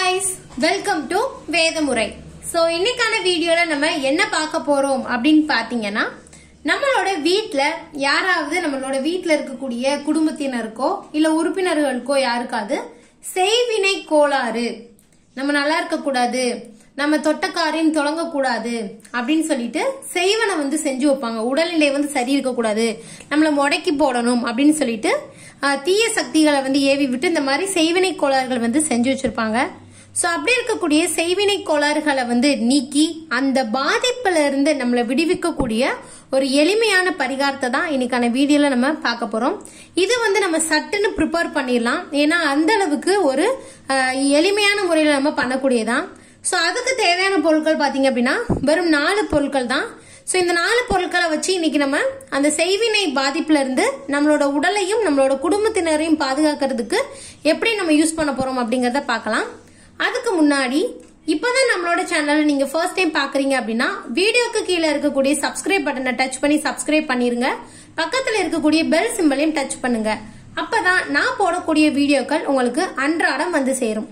guys welcome to Vedhamurai so இன்னைக்கான வீடியோல நம்ம என்ன பார்க்க போறோம் அப்படின்னு பார்த்தீங்கன்னா நம்மளோட வீட்ல யாராவது நம்மளோட வீட்ல இருக்கக்கூடிய குடும்பத்தினருக்கோ இல்ல உறுப்பினர்களுக்கோ யாருக்காவது செய்வினை கோளாறு நம்ம நல்லா இருக்க கூடாது நம்ம தொட்டக்காரின்னு தொடங்க கூடாது அப்படின்னு சொல்லிட்டு செய்வனை வந்து செஞ்சு வைப்பாங்க உடல்நிலை வந்து சரி இருக்க கூடாது நம்மள முடக்கி போடணும் அப்படின்னு சொல்லிட்டு ஆஹ், தீய சக்திகளை வந்து ஏவி விட்டு இந்த மாதிரி செய்வினை கோளாறுகள் வந்து செஞ்சு வச்சிருப்பாங்க சோ அப்படி இருக்கக்கூடிய செய்வினை கோளாறுகளை வந்து நீக்கி அந்த பாதிப்புல இருந்து நம்மளை விடுவிக்கக்கூடிய ஒரு எளிமையான பரிகாரத்தை தான் இன்னைக்கான வீடியோல நம்ம பார்க்க போறோம் இது வந்து நம்ம சட்டுன்னு ப்ரிப்பேர் பண்ணிடலாம் ஏன்னா அந்த அளவுக்கு ஒரு ஆஹ், எளிமையான முறையில நம்ம பண்ணக்கூடியதான் சோ அதுக்கு தேவையான பொருட்கள் பாத்தீங்க அப்படின்னா வெறும் நாலு பொருட்கள் தான் சோ இந்த நாலு பொருட்களை வச்சு இன்னைக்கு நம்ம அந்த செய்வினை பாதிப்புல இருந்து நம்மளோட உடலையும் நம்மளோட குடும்பத்தினரையும் பாதுகாக்கிறதுக்கு எப்படி நம்ம யூஸ் பண்ண போறோம் அப்படிங்கறத பார்க்கலாம் அதுக்கு முன்னாடி இப்பதான் நம்மளோட சேனலை நீங்க ஃபர்ஸ்ட் டைம் பாக்குறீங்க அப்படின்னா வீடியோக்கு கீழே இருக்கக்கூடிய சப்ஸ்கிரைப் பட்டனை டச் பண்ணி சப்ஸ்கிரைப் பண்ணிருங்க பக்கத்துல இருக்கக்கூடிய பெல் சிம்பலையும் டச் பண்ணுங்க அப்பதான் நான் போடக்கூடிய வீடியோக்கள் உங்களுக்கு அன்றாடம் வந்து சேரும்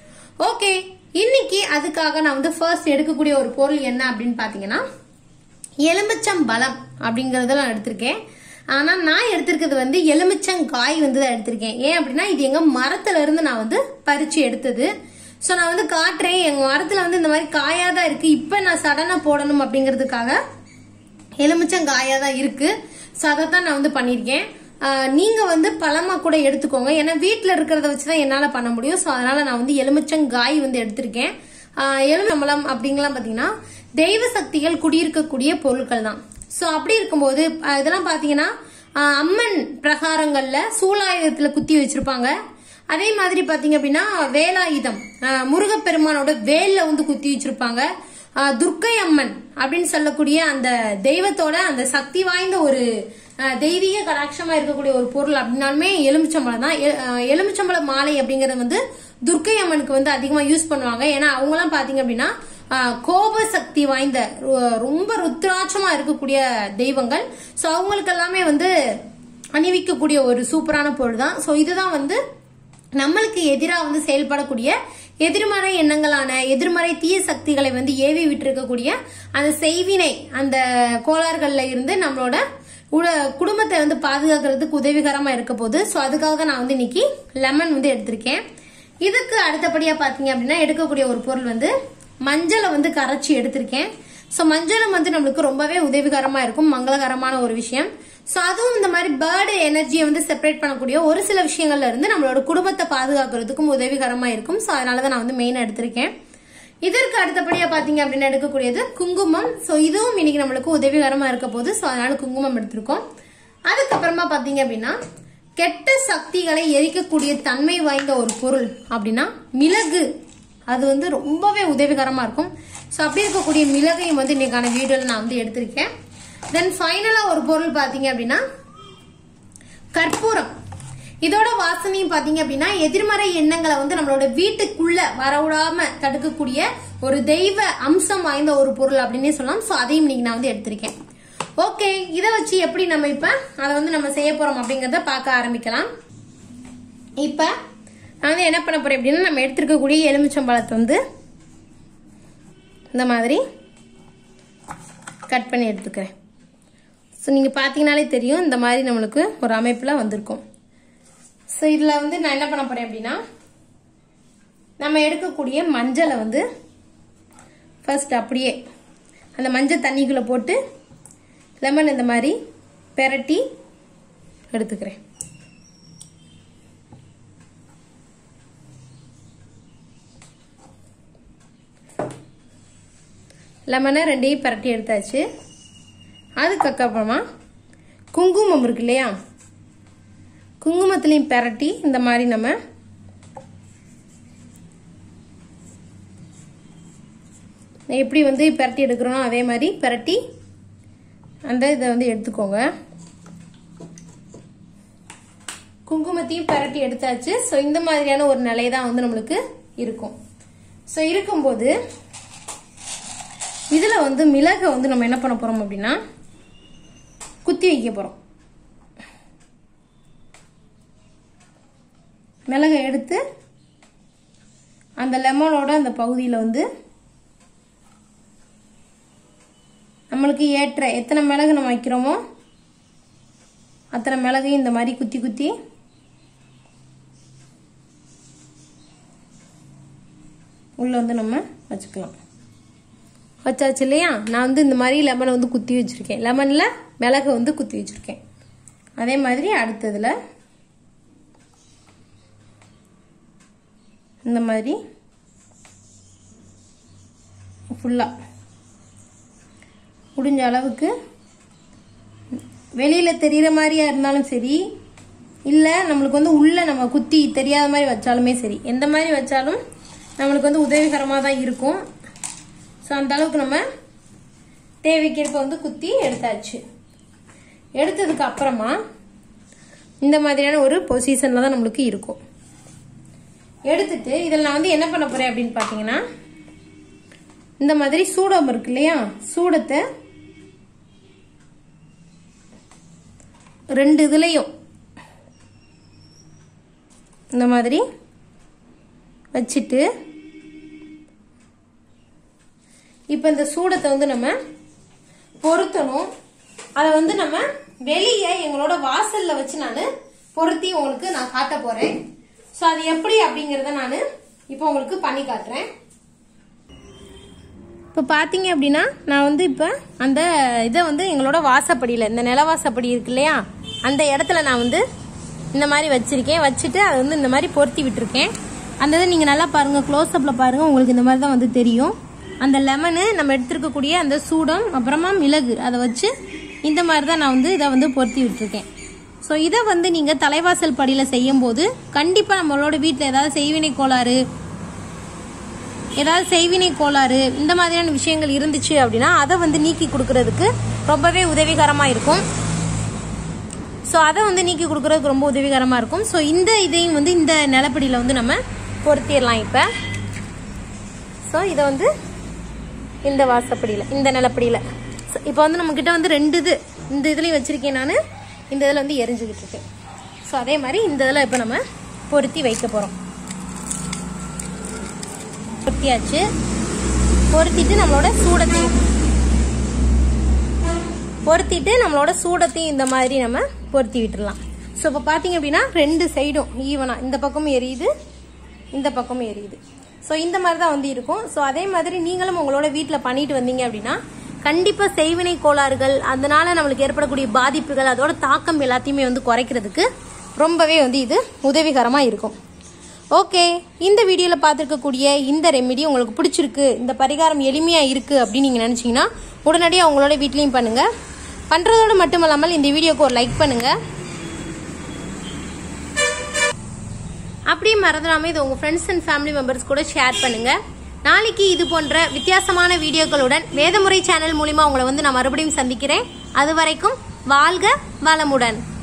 ஓகே இன்னைக்கு அதுக்காக நான் வந்து ஃபர்ஸ்ட் எடுக்கக்கூடிய ஒரு பொருள் என்ன அப்படின்னு பாத்தீங்கன்னா எலுமிச்சம் பழம் அப்படிங்கறத நான் எடுத்திருக்கேன் ஆனா நான் எடுத்திருக்கிறது வந்து எலுமிச்சங்காய் வந்து தான் எடுத்திருக்கேன் ஏன் அப்படின்னா இது எங்க மரத்துல இருந்து நான் வந்து பறிச்சு எடுத்தது சோ நான் வந்து காட்டுறேன் எங்க மரத்துல வந்து இந்த மாதிரி காயா தான் இருக்கு இப்ப நான் சடனா போடணும் அப்படிங்கிறதுக்காக எலுமிச்சங்காயா தான் இருக்கு ஸோ அதை தான் நான் வந்து பண்ணியிருக்கேன் ஆஹ் நீங்க வந்து பழமா கூட எடுத்துக்கோங்க ஏன்னா வீட்டில் இருக்கிறத வச்சு தான் என்னால் பண்ண முடியும் ஸோ அதனால நான் வந்து எலுமிச்சங்காய் வந்து எடுத்திருக்கேன் ஆஹ் எலுமிச்சம்பழம் அப்படிங்கலாம் பார்த்தீங்கன்னா தெய்வ சக்திகள் குடியிருக்கக்கூடிய பொருட்கள் தான் ஸோ அப்படி இருக்கும்போது ஆஹ் இதெல்லாம் பார்த்தீங்கன்னா ஆஹ் அம்மன் பிரகாரங்கள்ல சூலாயுதத்துல குத்தி வச்சிருப்பாங்க அதே மாதிரி பாத்தீங்க அப்படின்னா வேலாயுதம் ஆஹ் முருகப்பெருமானோட வேல்ல வந்து குத்தி வச்சிருப்பாங்க ஆஹ் துர்க்கை அம்மன் அப்படின்னு சொல்லக்கூடிய அந்த தெய்வத்தோட அந்த சக்தி வாய்ந்த ஒரு ஆஹ் தெய்வீக கடாட்சமா இருக்கக்கூடிய ஒரு பொருள் அப்படின்னாலுமே எலுமிச்சம்பழம் தான் எ- ஆஹ் எலுமிச்சம்பழ மாலை அப்படிங்கறது வந்து துர்க்கை அம்மனுக்கு வந்து அதிகமா யூஸ் பண்ணுவாங்க ஏன்னா அவங்கலாம் பாத்தீங்க அப்படின்னா ஆஹ் கோப சக்தி வாய்ந்த ரொ- ரொம்ப ருத்ராட்சமா இருக்கக்கூடிய தெய்வங்கள் சோ அவங்களுக்கு எல்லாமே வந்து அணிவிக்கக்கூடிய ஒரு சூப்பரான பொருள் தான் சோ இதுதான் வந்து நம்மளுக்கு எதிராக வந்து செயல்படக்கூடிய எதிர்மறை எண்ணங்களான எதிர்மறை தீய சக்திகளை வந்து ஏவி விட்டிருக்கக்கூடிய அந்த செய்வினை அந்த கோளாறுகள்ல இருந்து நம்மளோட உட- குடும்பத்தை வந்து பாதுகாக்கிறதுக்கு உதவிகரமா இருக்க போகுது ஸோ அதுக்காக நான் வந்து இன்னைக்கு லெமன் வந்து எடுத்திருக்கேன் இதுக்கு அடுத்தபடியா பாத்தீங்க அப்படின்னா எடுக்கக்கூடிய ஒரு பொருள் வந்து மஞ்சளை வந்து கரைச்சி எடுத்திருக்கேன் ஸோ மஞ்சளும் வந்து நம்மளுக்கு ரொம்பவே உதவிகரமா இருக்கும் மங்களகரமான ஒரு விஷயம் ஸோ அதுவும் இந்த மாதிரி பேர்டு எனர்ஜியை வந்து செப்பரேட் பண்ணக்கூடிய ஒரு சில விஷயங்கள்ல இருந்து நம்மளோட குடும்பத்தை பாதுகாக்கிறதுக்கும் உதவிகரமா இருக்கும் ஸோ அதனால தான் நான் வந்து மெயினாக எடுத்திருக்கேன் இதற்கு அடுத்தபடியா பாத்தீங்க அப்படின்னா எடுக்கக்கூடியது குங்குமம் ஸோ இதுவும் இன்னைக்கு நம்மளுக்கு உதவிகரமா இருக்க போகுது ஸோ அதனால குங்குமம் எடுத்திருக்கோம் அதுக்கப்புறமா பாத்தீங்க அப்படின்னா கெட்ட சக்திகளை எரிக்கக்கூடிய தன்மை வாய்ந்த ஒரு பொருள் அப்படின்னா மிளகு அது வந்து ரொம்பவே உதவிகரமா இருக்கும் ஸோ அப்படி இருக்கக்கூடிய மிளகையும் வந்து இன்னைக்கான வீடியோல நான் வந்து எடுத்திருக்கேன் தென் ஃபைனலா ஒரு பொருள் பாத்தீங்க அப்படின்னா கற்பூரம் இதோட வாசனையும் பாத்தீங்க அப்படின்னா எதிர்மறை எண்ணங்களை வந்து நம்மளோட வீட்டுக்குள்ள வரவிடாம தடுக்கக்கூடிய ஒரு தெய்வ அம்சம் வாய்ந்த ஒரு பொருள் அப்படின்னே சொல்லலாம் சோ அதையும் இன்னைக்கு நான் வந்து எடுத்திருக்கேன் ஓகே இதை வச்சு எப்படி நம்ம இப்ப அதை வந்து நம்ம செய்ய போறோம் அப்படிங்கறத பார்க்க ஆரம்பிக்கலாம் இப்ப நான் வந்து என்ன பண்ண போறேன் அப்படின்னா நம்ம எடுத்திருக்கக்கூடிய எலுமிச்சம்பழத்தை வந்து இந்த மாதிரி கட் பண்ணி எடுத்துக்கிறேன் ஸோ நீங்கள் பார்த்தீங்கனாலே தெரியும் இந்த மாதிரி நம்மளுக்கு ஒரு அமைப்பில் வந்திருக்கும் ஸோ இதில் வந்து நான் என்ன பண்ண போகிறேன் அப்படின்னா நம்ம எடுக்கக்கூடிய மஞ்சளை வந்து ஃபர்ஸ்ட் அப்படியே அந்த மஞ்சள் தண்ணிக்குள்ளே போட்டு லெமன் இந்த மாதிரி பெரட்டி எடுத்துக்கிறேன் லெமனை ரெண்டையும் பெரட்டி எடுத்தாச்சு அதுக்கப்புறமா குங்குமம் இருக்கு இல்லையா குங்குமத்துலையும் பெரட்டி இந்த மாதிரி நம்ம எப்படி வந்து பெரட்டி எடுக்கிறோம் அதே மாதிரி பெரட்டி அந்த இதை வந்து எடுத்துக்கோங்க குங்குமத்தையும் பெரட்டி எடுத்தாச்சு ஸோ இந்த மாதிரியான ஒரு நிலை தான் வந்து நம்மளுக்கு இருக்கும் ஸோ இருக்கும்போது இதில் வந்து மிளகை வந்து நம்ம என்ன பண்ண போறோம் அப்படின்னா குத்தி வைக்க போறோம் மிளகை எடுத்து அந்த லெமனோட அந்த பகுதியில் வந்து நம்மளுக்கு ஏற்ற எத்தனை மிளகு நம்ம வைக்கிறோமோ அத்தனை மிளகையும் இந்த மாதிரி குத்தி குத்தி உள்ள வந்து நம்ம வச்சுக்கலாம் வச்சாச்சு இல்லையா நான் வந்து இந்த மாதிரி லெமனை வந்து குத்தி வச்சிருக்கேன் லெமனில் மிளகு வந்து குத்தி வச்சிருக்கேன் அதே மாதிரி அடுத்ததில் இந்த மாதிரி ஃபுல்லாக முடிஞ்ச அளவுக்கு வெளியில் தெரிகிற மாதிரியா இருந்தாலும் சரி இல்லை நம்மளுக்கு வந்து உள்ளே நம்ம குத்தி தெரியாத மாதிரி வச்சாலுமே சரி எந்த மாதிரி வச்சாலும் நம்மளுக்கு வந்து உதவிகரமாக தான் இருக்கும் ஸோ அந்த அளவுக்கு நம்ம தேவைக்கேற்ப வந்து குத்தி எடுத்தாச்சு எடுத்ததுக்கு அப்புறமா இந்த மாதிரியான ஒரு பொசிஷனில் தான் நம்மளுக்கு இருக்கும் எடுத்துட்டு இதில் நான் வந்து என்ன பண்ண போறேன் அப்படின்னு பார்த்தீங்கன்னா இந்த மாதிரி சூடம் இருக்கு இல்லையா சூடத்தை ரெண்டு இதுலையும் இந்த மாதிரி வச்சுட்டு இப்போ இந்த சூடத்தை வந்து நம்ம பொருத்தணும் அதை வந்து நம்ம வெளியே எங்களோட வாசல்ல வச்சு நான் பொருத்தி உங்களுக்கு நான் காட்ட போறேன் ஸோ அது எப்படி அப்படிங்கிறத நான் இப்போ உங்களுக்கு பண்ணி காட்டுறேன் இப்போ பார்த்தீங்க அப்படின்னா நான் வந்து இப்போ அந்த இதை வந்து எங்களோட வாசப்படியில் இந்த நிலவாசப்படி இருக்கு இல்லையா அந்த இடத்துல நான் வந்து இந்த மாதிரி வச்சிருக்கேன் வச்சுட்டு அதை வந்து இந்த மாதிரி பொருத்தி விட்டுருக்கேன் அந்த இதை நீங்கள் நல்லா பாருங்கள் க்ளோஸ்அப்பில் பாருங்கள் உங்களுக்கு இந்த மாதிரி தான் வந்து தெரியும் அந்த லெமனு நம்ம எடுத்துருக்கக்கூடிய அந்த சூடம் அப்புறமா மிளகு அதை வச்சு இந்த மாதிரி தான் நான் வந்து இதை வந்து பொருத்தி விட்டுருக்கேன் ஸோ இதை வந்து நீங்கள் தலைவாசல் படியில் செய்யும்போது கண்டிப்பாக நம்மளோட வீட்டில் ஏதாவது செய்வினை கோளாறு ஏதாவது செய்வினை கோளாறு இந்த மாதிரியான விஷயங்கள் இருந்துச்சு அப்படின்னா அதை வந்து நீக்கி கொடுக்கறதுக்கு ரொம்பவே உதவிகரமாக இருக்கும் ஸோ அதை வந்து நீக்கி கொடுக்கறதுக்கு ரொம்ப உதவிகரமாக இருக்கும் ஸோ இந்த இதையும் வந்து இந்த நிலப்படியில் வந்து நம்ம பொருத்திடலாம் இப்போ ஸோ இதை வந்து இந்த வாசப்படியில் இந்த நிலப்படியில் இப்போ வந்து நம்மக்கிட்ட வந்து ரெண்டு இது இந்த இதுலேயும் வச்சுருக்கேன் நான் இந்த இதில் வந்து எரிஞ்சுக்கிட்டு இருக்கேன் ஸோ அதே மாதிரி இந்த இதில் இப்போ நம்ம பொருத்தி வைக்க போகிறோம் பொருத்தியாச்சு பொருத்திட்டு நம்மளோட சூடத்தையும் பொருத்திட்டு நம்மளோட சூடத்தையும் இந்த மாதிரி நம்ம பொருத்தி விட்டுறலாம் ஸோ இப்போ பார்த்தீங்க அப்படின்னா ரெண்டு சைடும் ஈவனாக இந்த பக்கமும் எரியுது இந்த பக்கமும் எரியுது ஸோ இந்த மாதிரி தான் வந்து இருக்கும் ஸோ அதே மாதிரி நீங்களும் உங்களோட வீட்டில் பண்ணிட்டு வந்தீங்க அப்படின்னா கண்டிப்பாக செய்வினை கோளாறுகள் அதனால நம்மளுக்கு ஏற்படக்கூடிய பாதிப்புகள் அதோட தாக்கம் எல்லாத்தையுமே வந்து குறைக்கிறதுக்கு ரொம்பவே வந்து இது உதவிகரமாக இருக்கும் ஓகே இந்த வீடியோவில் பார்த்துருக்கக்கூடிய இந்த ரெமெடி உங்களுக்கு பிடிச்சிருக்கு இந்த பரிகாரம் எளிமையாக இருக்குது அப்படின்னு நீங்கள் நினச்சிங்கன்னா உடனடியாக உங்களோட வீட்லேயும் பண்ணுங்கள் பண்ணுறதோடு மட்டும் இல்லாமல் இந்த வீடியோக்கு ஒரு லைக் பண்ணுங்கள் அப்படியே மறந்துடாமல் இது உங்கள் ஃப்ரெண்ட்ஸ் அண்ட் ஃபேமிலி மெம்பர்ஸ் கூட ஷேர் பண்ணுங்கள் நாளைக்கு இது போன்ற வித்தியாசமான வீடியோக்களுடன் வேதமுறை சேனல் மூலிமா உங்களை வந்து நான் மறுபடியும் சந்திக்கிறேன் அது வரைக்கும் வாழ்க வளமுடன்